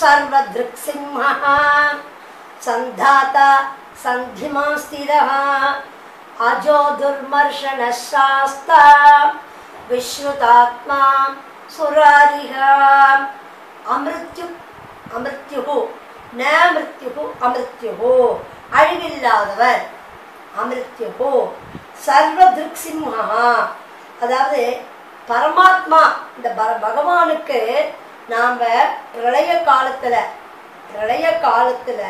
सर्वदृक्सिंहः सन्धाता सन्धिमा स्थिरः अजो दुर्मर्शनः शास्ता विश्रुतात्मा सुरारिः अमृत्यु அமிர்த்யுகு ந மிருத்யுகு அமிர்த்யுகு அழிவில்லாதவர் அமிர்த்யுகு சர்வ திருக்சிம்ஹா அதாவது பரமாத்மா இந்த பர பகவானுக்கு நாம் பிரளய காலத்தில் பிரளய காலத்தில்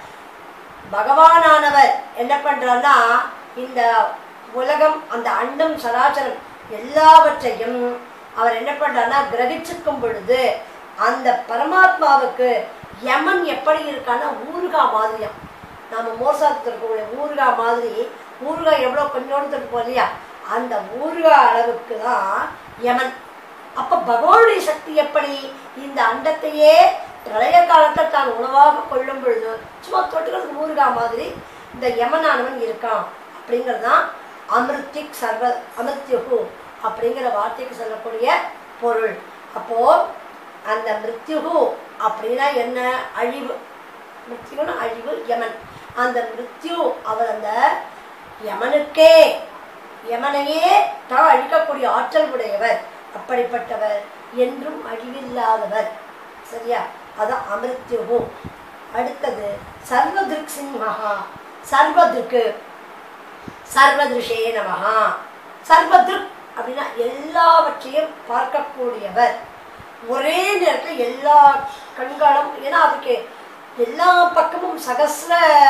பகவானானவர் என்ன பண்றாருன்னா இந்த உலகம் அந்த அண்டம் சராசரம் எல்லாவற்றையும் அவர் என்ன பண்றாருன்னா கிரகிச்சுக்கும் பொழுது அந்த பரமாத்மாவுக்கு யமன் எப்படி இருக்கான்னா ஊறுகா மாதிரியாம் நாம மோசாத்து இருக்கக்கூடிய ஊறுகா மாதிரி ஊறுகாய் எவ்வளோ கொஞ்சோண்டு இருப்போம் இல்லையா அந்த ஊறுகா அளவுக்கு தான் யமன் அப்ப பகவானுடைய சக்தி எப்படி இந்த அண்டத்தையே பிரளய காலத்தை தான் உணவாக கொள்ளும் பொழுது சும்மா தொட்டுக்கிறதுக்கு ஊறுகா மாதிரி இந்த யமனானவன் இருக்கான் அப்படிங்கிறது தான் அமிர்திக் சர்வ அமிர்த்யுகு அப்படிங்கிற வார்த்தைக்கு சொல்லக்கூடிய பொருள் அப்போ அந்த மிருத்யுகு அப்படின்னா என்ன அழிவு மிருத்யுன்னு அழிவு யமன் அந்த மிருத்யு அவர் அந்த யமனுக்கே யமனையே தான் அழிக்கக்கூடிய ஆற்றல் உடையவர் அப்படிப்பட்டவர் என்றும் அழிவில்லாதவர் சரியா அதான் அமிர்த்யுகு அடுத்தது சர்வதிருக் சிம்ஹா சர்வதிருக்கு சர்வதிருஷே நமஹா சர்வதிருக் அப்படின்னா எல்லாவற்றையும் பார்க்கக்கூடியவர் ஒரே நேரத்தில் எல்லா கண்களும் ஏன்னா அதுக்கு எல்லா பக்கமும் சகசிர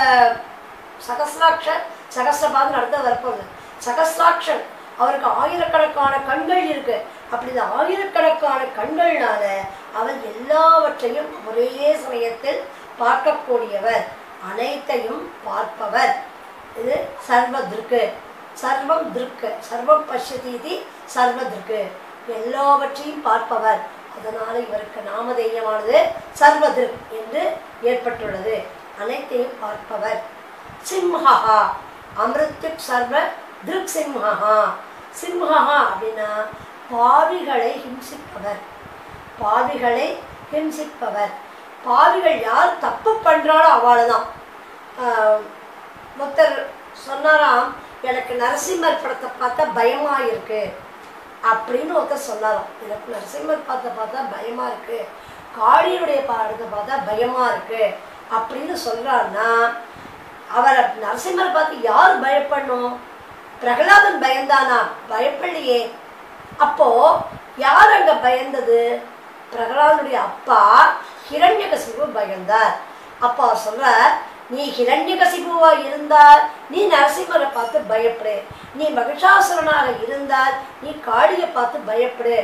சகசிராட்ச சகசிரபாதம் நடத்த வரப்போகுது சகசிராட்சன் அவருக்கு ஆயிரக்கணக்கான கண்கள் இருக்கு அப்படி இந்த ஆயிரக்கணக்கான கண்கள்னால அவர் எல்லாவற்றையும் ஒரே சமயத்தில் பார்க்கக்கூடியவர் அனைத்தையும் பார்ப்பவர் இது சர்வ திருக்கு சர்வம் திருக்கு சர்வம் பஷ்யதீதி சர்வ திருக்கு எல்லாவற்றையும் பார்ப்பவர் அதனால இவருக்கு நாமதேயமானது சர்வதிருக் என்று ஏற்பட்டுள்ளது அனைத்தையும் பார்ப்பவர் சிம்ஹா அமிர்துக் சர்வ திருக் சிம்ஹா சிம்ஹா அப்படின்னா பாவிகளை ஹிம்சிப்பவர் பாவிகளை ஹிம்சிப்பவர் பாவிகள் யார் தப்பு பண்றாளோ அவளதான் ஒருத்தர் சொன்னாராம் எனக்கு நரசிம்மர் படத்தை பார்த்தா பயமா இருக்கு அப்படின்னு ஒருத்தர் சொன்னாராம் எனக்கு நரசிம்மர் படத்தை பார்த்தா பயமா இருக்கு காளியனுடைய படத்தை பார்த்தா பயமா இருக்கு அப்படின்னு சொல்றாருன்னா அவரை நரசிம்மரை பார்த்து யார் பயப்படணும் பிரகலாதன் பயந்தானா பயப்படலையே அப்போ யார் அங்க பயந்தது பிரகலாதனுடைய அப்பா ஹிரண்யகசிபு பயந்தார் அப்போ அவர் சொல்றார் நீ ஹிரண்யகசிபுவா இருந்தால் நீ நரசிம்மரை பார்த்து பயப்படு நீ மகிஷாசுரனாக இருந்தால் நீ காளியை பார்த்து பயப்படு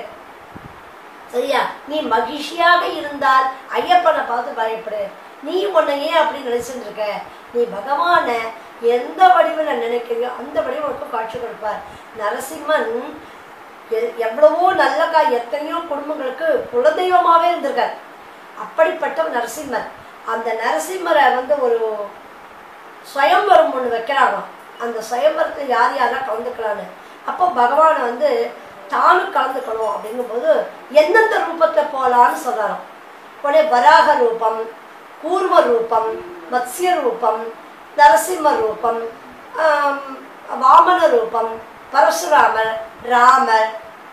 சரியா நீ மகிழ்ச்சியாக இருந்தால் ஐயப்பனை பார்த்து பயப்படு நீ உன்னை ஏன் அப்படி நினைச்சுட்டு இருக்க நீ பகவானை எந்த வடிவில் நினைக்கிறியோ அந்த வடிவில் உனக்கு காட்சி கொடுப்பார் நரசிம்மன் எ- எவ்வளவோ நல்ல கா எத்தனையோ குடும்பங்களுக்கு குலதெய்வமாவே இருந்திருக்கார் அப்படிப்பட்ட நரசிம்மர் அந்த நரசிம்மரை வந்து ஒரு சுயம்பரம் ஒன்று வைக்கிறாங்க அந்த சுயம்பரத்தில் யார் யாரெல்லாம் கலந்துக்கலான்னு அப்போ பகவானை வந்து தானும் கலந்துக்கணும் அப்படிங்கும்போது எந்தெந்த ரூபத்தில் போகலான்னு சொல்கிறாராம் உடனே வராக ரூபம் கூர்ம ரூபம் மத்ஸ்ய ரூபம் நரசிம்ம ரூபம் ஆம், வாமன ரூபம் பரசுராமர் ராமர்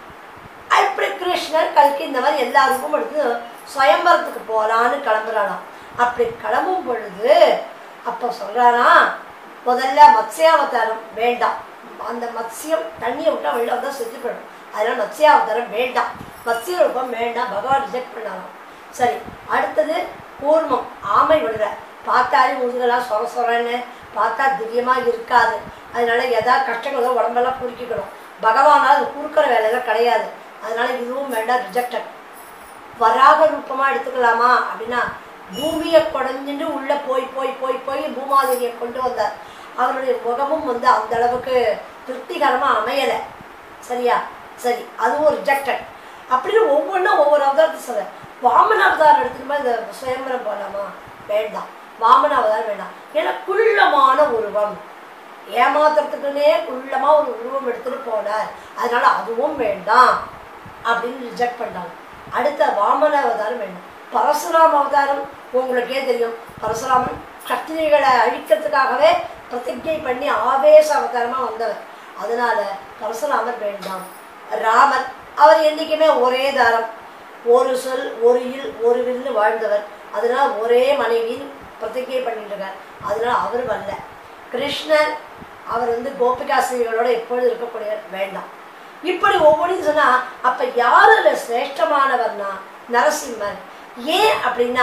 இப்படி கிருஷ்ணர் கல்கி இந்த மாதிரி எல்லா ரூபமும் எடுத்து சுயம்பரத்துக்கு போகலான்னு கிளம்புறானாம் அப்படி கிளம்பும் பொழுது அப்போ சொல்றானா முதல்ல மத்ஸ்யாவதாரம் வேண்டாம் அந்த மத்ஸ்யம் தண்ணியை விட்டா வெளில வந்தால் செத்து போயிடும் அதனால மத்ஸ்யாவதாரம் வேண்டாம் மத்ஸ்ய ரூபம் வேண்டாம் பகவான் ரிஜெக்ட் பண்ணாராம் சரி அடுத்தது கூர்மம் ஆமை விடுற பார்த்தாலே முதுகெல்லாம் சொர சொரன்னு பார்த்தா திவ்யமாக இருக்காது அதனால எதா கஷ்டங்களோ உடம்பெல்லாம் குறுக்கிக்கணும் பகவானால் அது குறுக்கிற வேலையெல்லாம் கிடையாது அதனால இதுவும் வேண்டாம் ரிஜெக்டட் வராக ரூபமாக எடுத்துக்கலாமா அப்படின்னா பூமியை குடஞ்சிட்டு உள்ளே போய் போய் போய் போய் பூமாதேவியை கொண்டு வந்தார் அவருடைய முகமும் வந்து அந்த அளவுக்கு திருப்திகரமாக அமையலை சரியா சரி அதுவும் ரிஜெக்டட் அப்படின்னு ஒவ்வொன்றும் ஒவ்வொரு அவதாரத்தை சொல்ல வாமன அவதாரம் எடுத்துக்கமா இந்த சுயம்பரம் போகலாமா வேண்டாம் வாமன அவதாரம் வேண்டாம் ஏன்னா குள்ளமான உருவம் ஏமாத்துறதுக்குன்னே குள்ளமா ஒரு உருவம் எடுத்துட்டு போனார் அதனால அதுவும் வேண்டாம் அப்படின்னு ரிஜெக்ட் பண்ணாங்க அடுத்த வாமன அவதாரம் வேண்டாம் பரசுராம அவதாரம் உங்களுக்கே தெரியும் பரசுராமன் கத்திரிகளை அழிக்கிறதுக்காகவே பிரதிஜை பண்ணி ஆவேச அவதாரமா வந்தவர் அதனால பரசுராமர் வேண்டாம் ராமன் அவர் என்றைக்குமே ஒரே தாரம் ஒரு சொல் ஒரு இல் ஒரு வில்லு வாழ்ந்தவர் அதனால ஒரே மனைவியின் பிரதிஜை பண்ணிட்டு இருக்கார் அதனால அவர் வரல கிருஷ்ணன் அவர் வந்து கோபிகாசிரிகளோட எப்பொழுது இருக்கக்கூடிய வேண்டாம் இப்படி ஒவ்வொன்றையும் சொன்னா அப்ப யாரு அதுல சிரேஷ்டமானவர்னா நரசிம்மர் ஏன் அப்படின்னா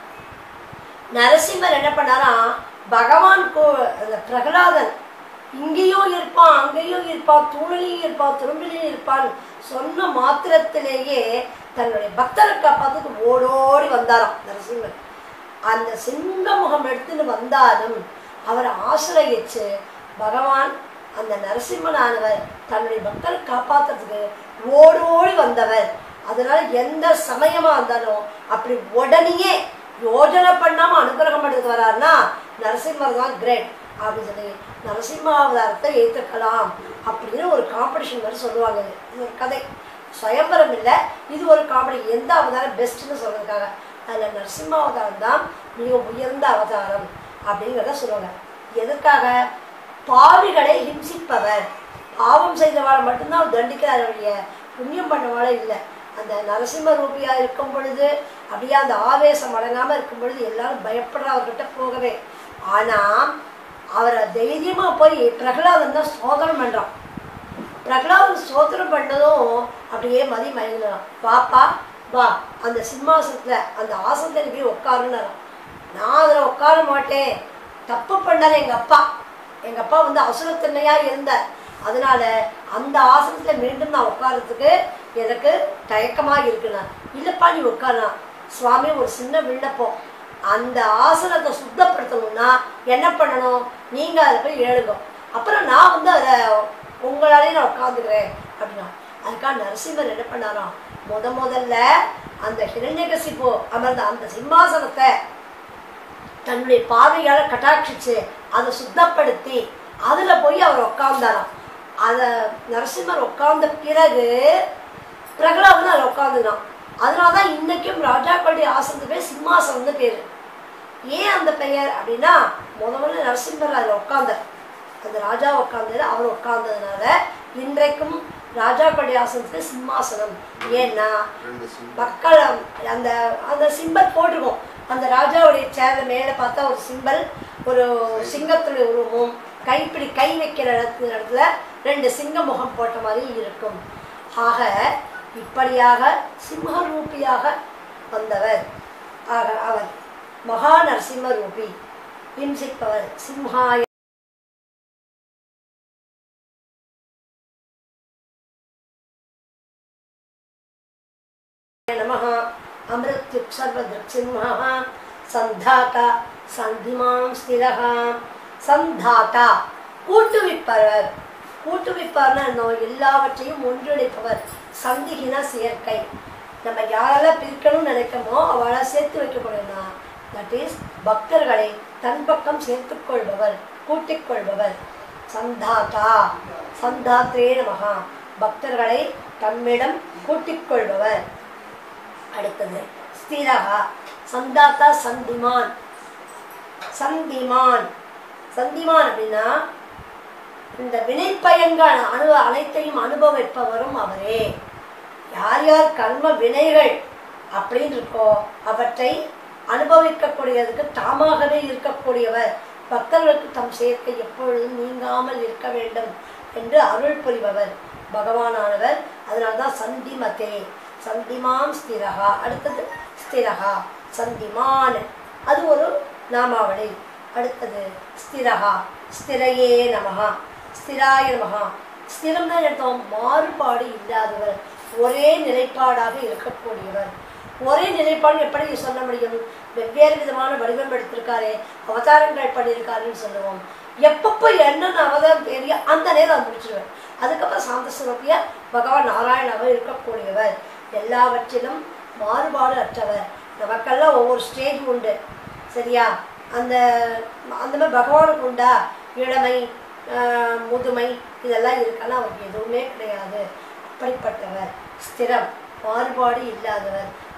நரசிம்மர் என்ன பண்ணாராம் பகவான் கோ அந்த பிரகலாதன் இங்கேயும் இருப்பான் அங்கேயும் இருப்பான் தூணிலையும் இருப்பான் துரும்பிலையும் இருப்பான் சொன்ன மாத்திரத்திலேயே தன்னுடைய பக்தரை காப்பாத்துக்கு ஓடோடி வந்தாராம் நரசிம்மர் அந்த சிங்க முகம் எடுத்துன்னு வந்தாலும் அவரை ஆசிரயிச்சு பகவான் அந்த நரசிம்மனானவர் தன்னுடைய பக்தரை காப்பாத்துறதுக்கு ஓடி ஓடி வந்தவர் அதனால எந்த சமயமா இருந்தாலும் அப்படி உடனேயே யோஜனை பண்ணாம அனுகிரகம் பண்ணிட்டு வராருன்னா நரசிம்மர் தான் கிரேட் அப்படின்னு சொல்லி நரசிம்ம அவதாரத்தை ஏற்றுக்கலாம் அப்படின்னு ஒரு காம்படிஷன் மாதிரி சொல்லுவாங்க இது. இது ஒரு கதை சுயம்பரம் இல்லை இது ஒரு காமெடி எந்த அவதாரம் பெஸ்ட்னு சொல்றதுக்காக அதில் நரசிம்ம அவதாரம் தான் மிக உயர்ந்த அவதாரம் அப்படிங்கிறத சொல்லுவாங்க எதற்காக பாவிகளை ஹிம்சிப்பவர் பாவம் செய்தவாளை மட்டும்தான் அவர் தண்டிக்கிறார் வழிய புண்ணியம் பண்ணவாளே இல்லை அந்த நரசிம்ம ரூபியா இருக்கும் பொழுது அப்படியே அந்த ஆவேசம் அடங்காம இருக்கும் பொழுது எல்லாரும் பயப்படுற அவர்கிட்ட போகவே ஆனா அவரை தைரியமா போய் பிரகலாதன் தான் சோதனம் பண்றான் பிரகலாதன் சோதனம் பண்ணதும் அப்படியே மதி மயங்கினான் பாப்பா வா அந்த சிம்மாசனத்துல அந்த ஆசனத்தில் போய் உட்காருன்னாராம் நான் அதில் உட்கார மாட்டேன் தப்பு பண்ணார் எங்க அப்பா எங்க அப்பா வந்து அசுரத்தன்மையா இருந்தார் அதனால அந்த ஆசனத்துல மீண்டும் நான் உட்கார்றதுக்கு எனக்கு தயக்கமா இருக்குண்ணா இல்லப்பா நீ உட்காரலாம் சுவாமி ஒரு சின்ன விண்ணப்பம் அந்த ஆசனத்தை சுத்தப்படுத்தணும்னா என்ன பண்ணணும் நீங்க அதை போய் ஏழுங்க அப்புறம் நான் வந்து அதை உங்களாலே நான் உட்காந்துக்கிறேன் அப்படின்னா அதுக்காக நரசிம்மர் என்ன பண்ணாராம் முத முதல்ல அந்த ஹிரண்யகசிப்பு அமர்ந்த அந்த சிம்மாசனத்தை தன்னுடைய பார்வையால கட்டாட்சிச்சு அதை சுத்தப்படுத்தி அதுல போய் அவர் உட்கார்ந்தாராம் அத நரசிம்மர் உட்கார்ந்த பிறகு பிரகலாதன் அதில் உட்காந்துனான் அதனால தான் இன்னைக்கும் ராஜாக்களுடைய ஆசனத்து பேர் சிம்மாசனம்னு பேரு ஏன் அந்த பெயர் அப்படின்னா முத முதல்ல நரசிம்மர் அதில் உட்கார்ந்தார் அந்த ராஜா உட்கார்ந்தது அவர் உட்கார்ந்ததுனால இன்றைக்கும் ராஜாக்களுடைய ஆசனத்துக்கு சிம்மாசனம் ஏன்னா ரெண்டு சிம் மக்கள் அந்த அந்த சிம்பல் போட்டிருக்கோம் அந்த ராஜாவுடைய சேர்ல மேலே பார்த்தா ஒரு சிம்பல் ஒரு சிங்கத்துடைய உருவமும் கைப்பிடி கை வைக்கிற இடத்துல இடத்துல ரெண்டு சிங்க முகம் போட்ட மாதிரி இருக்கும் ஆக இப்படியாக சிம்ம ரூபியாக வந்தவர் ஆக அவர் மகா நரசிம்ம ரூபி இம்சிப்பவர் சிம்ஹாய நமः அமிர்த்யுக் சர்வதிருக்சிம்ஹः சந்தாதா சந்திமாம் ஸ்திரः சந்தாதா கூட்டுவிப்பவர் கூட்டுவிப்பவர்னா என்ன எல்லாவற்றையும் ஒன்றிணைப்பவர் சந்திகின சேர்க்கை நம்ம யாரெல்லாம் பிரிக்கணும்னு நினைக்கமோ அவளை சேர்த்து வைக்கப்படும்னா தட் இஸ் பக்தர்களை தன் பக்கம் சேர்த்துக் கொள்பவர் கூட்டிக் கொள்பவர் சந்தாதா சந்தாத்ரே நமகா பக்தர்களை தம்மிடம் கூட்டிக் கொள்பவர் அடுத்தது ஸ்திரகா சந்தாத்தா சந்திமான் சந்திமான் சந்திமான் அப்படின்னா இந்த வினைப்பயன்கள் அனு அனைத்தையும் அனுபவிப்பவரும் அவரே யார் யார் கர்ம வினைகள் அப்படின்னு இருக்கோ அவற்றை அனுபவிக்கக்கூடியதுக்கு தாமாகவே இருக்கக்கூடியவர் பக்தர்களுக்கு தம் சேர்க்கை எப்பொழுதும் நீங்காமல் இருக்க வேண்டும் என்று அருள் புரிபவர் பகவானானவர் அதனால்தான் சந்திமதே சந்திமான் ஸ்திரகா அடுத்தது ஸ்திரகா சந்திமான் அது ஒரு நாமாவளி அடுத்தது ஸ்திரகா ஸ்திரையே நமகா ஸ்திராய நமகா ஸ்திரம் தான் எடுத்தோம் மாறுபாடு இல்லாதவர் ஒரே நிலைப்பாடாக இருக்கக்கூடியவர் ஒரே நிலைப்பாடு எப்படி சொல்ல முடியும் வெவ்வேறு விதமான வடிவம் எடுத்திருக்காரு அவதாரங்கள் பண்ணியிருக்காருன்னு சொல்லுவோம் எப்பப்போ என்னென்ன அவதாரம் தேவையோ அந்த நேரம் அதை முடிச்சிருவேன் அதுக்கப்புறம் சாந்த சுரப்பிய பகவான் நாராயணாக இருக்கக்கூடியவர் எல்லாவற்றிலும் மாறுபாடு அற்றவர் நமக்கெல்லாம் ஒவ்வொரு ஸ்டேஜ் உண்டு சரியா அந்த அந்த மாதிரி பகவானுக்கு உண்டா இளமை ஆஹ், முதுமை இதெல்லாம் இருக்கானா அவருக்கு எதுவுமே கிடையாது அப்படிப்பட்டவர் ஸ்திரம் மாறுபாடு இல்லாதவர்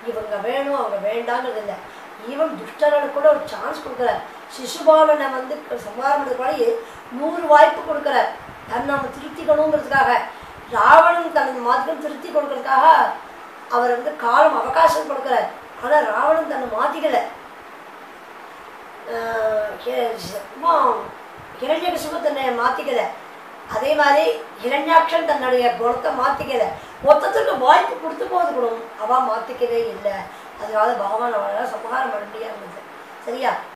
இவங்க வேணும் அவங்க வேண்டாங்கிறது இல்லை ஈவன் துஷ்டர்களுக்கு கூட ஒரு சான்ஸ் கொடுக்குறார் சிசுபாலனை வந்து சம்ஹாரம் பண்ணுறதுக்கு நூறு வாய்ப்பு கொடுக்குறார் தன்னை நம்ம திருத்திக்கணுங்கிறதுக்காக ராவணன் தனது மாத்திரம் திருத்தி கொடுக்கறதுக்காக அவர் வந்து காலம் அவகாசம் கொடுக்குறார் ஆனால் ராவணன் தன்னை மாற்றிக்கலை ஹிரண்யகசிபு தன்னை மாற்றிக்கல அதே மாதிரி ஹிரண்யாட்சன் தன்னுடைய குணத்தை மாற்றிக்கல மொத்தத்துக்கு வாய்ப்பு கொடுத்து போது கூட அவள் மாற்றிக்கவே இல்லை அதனால பகவான் அவளால் சமகாரம் பண்ண முடியாது இருந்தது சரியா